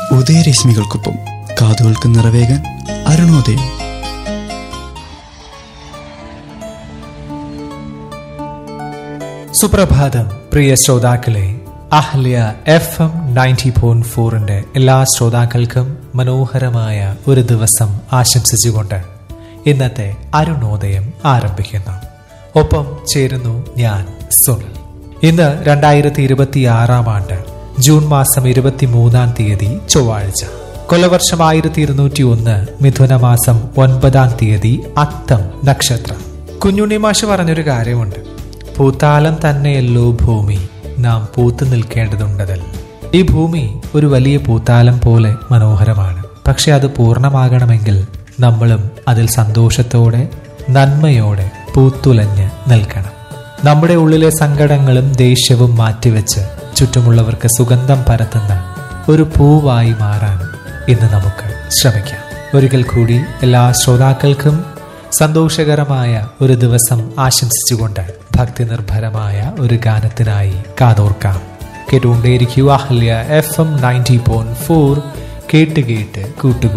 ഉദയരശ്മികൾക്കൊപ്പം കാതുകൾക്ക് നിറവേകാൻ അരുണോദയം സുപ്രഭാതം പ്രിയ ശ്രോതാക്കളെ അഹ്ല്യ എഫ് എം നയൻറ്റി പോയിന്റ് ഫോറിന്റെ എല്ലാ ശ്രോതാക്കൾക്കും മനോഹരമായ ഒരു ദിവസം ആശംസിച്ചുകൊണ്ട് ഇന്നത്തെ അരുണോദയം ആരംഭിക്കുന്നു ഒപ്പം ചേരുന്നു ഞാൻ സുനിൽ ഇന്ന് രണ്ടായിരത്തി ഇരുപത്തി ആറാം ആണ്ട് ജൂൺ മാസം ഇരുപത്തി മൂന്നാം തീയതി ചൊവ്വാഴ്ച കൊല്ലവർഷം ആയിരത്തി ഇരുന്നൂറ്റി ഒന്ന് മിഥുന മാസം ഒൻപതാം തീയതി അത്തം നക്ഷത്രം കുഞ്ഞുണ്ണി മാഷ് പറഞ്ഞൊരു കാര്യമുണ്ട് പൂത്താലം തന്നെയല്ലോ ഭൂമി നാം പൂത്തു നിൽക്കേണ്ടതുണ്ടതിൽ ഈ ഭൂമി ഒരു വലിയ പൂത്താലം പോലെ മനോഹരമാണ് പക്ഷെ അത് പൂർണ്ണമാകണമെങ്കിൽ നമ്മളും അതിൽ സന്തോഷത്തോടെ നന്മയോടെ പൂത്തുലഞ്ഞ് നിൽക്കണം നമ്മുടെ ഉള്ളിലെ സങ്കടങ്ങളും ദേഷ്യവും മാറ്റിവെച്ച് ചുറ്റുമുള്ളവർക്ക് സുഗന്ധം പരത്തുന്ന ഒരു പൂവായി മാറാൻ ഇന്ന് നമുക്ക് ശ്രമിക്കാം ഒരിക്കൽ കൂടി എല്ലാ ശ്രോതാക്കൾക്കും സന്തോഷകരമായ ഒരു ദിവസം ആശംസിച്ചുകൊണ്ട് ഭക്തി നിർഭരമായ ഒരു ഗാനത്തിനായി കാതോർക്കാം കേട്ടുകൊണ്ടേയിരിക്കുക Ahalya FM ninety point four ഫോർ കേട്ട് കേട്ട് കൂട്ടുകൂ